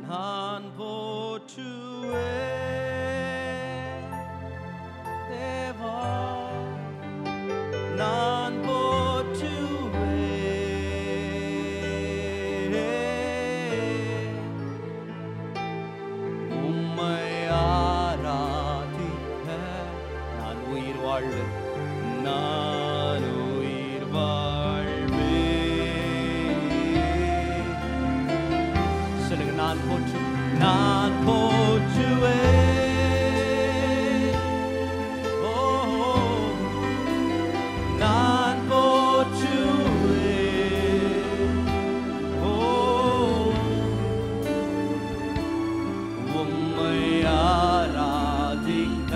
நான் போற்றுவேன் தேவா நான் போற்றுவேன் உம்மை ஆராதிக்க நான் உயிர் வாழ்வேன் நான் உயிர் வாழ்வேன் சொல்லுங்க நான் போற்று நான் போற்றுவேன் ஓ நான் போற்றுவேன் ஓ உம்மை ஆராதிக்க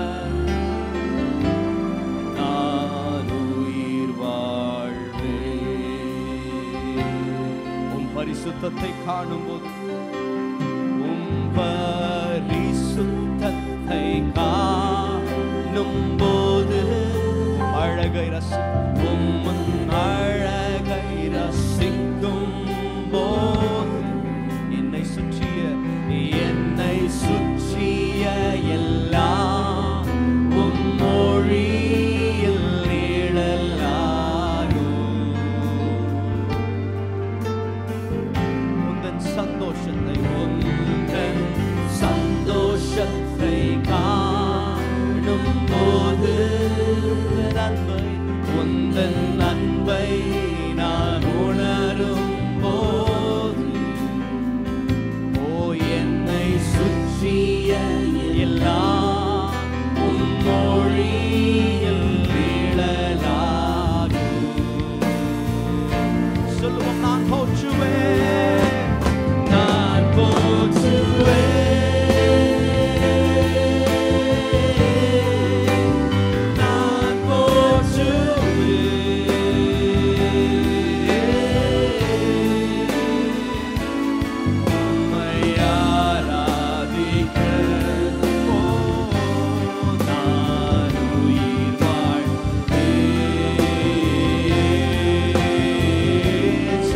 நான் உயிர் வாழ்வேன் உம் பரிசுத்தத்தை காணும்போது உம் பரிசுத்தத்தை காணும்போது அழகை ரசி உம் அழகை ரசிக்கும் போது என்னை சுற்றிய என்னை சுற்றிய எல்லாம் உம் மொழியில் நிழலாகும் உந்தன் சந்தோஷத்தை உந்தன் சந்தோஷத்தை காணும் போது உந்தன் அன்பை உந்தன் அன்பை நான் உணரும் போது ஓ என்னை சுற்றிய எல்லாம் உன் மொழியில் நிழலாகும் சொல்லுவோம் நான் போற்றுவேன் நான் போற்றுவேன் நான் போற்றுவேன் உம்மை ஆராதிக்க ஓ நான் உயிர் வாழ்வேன்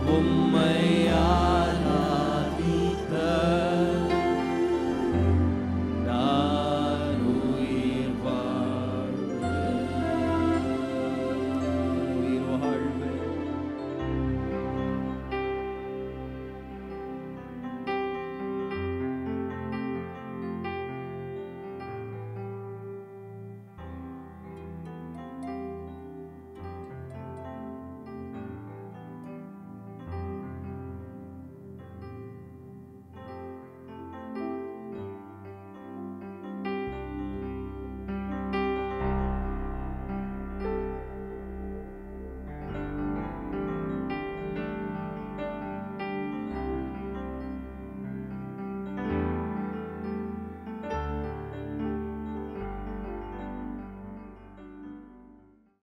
உம்மை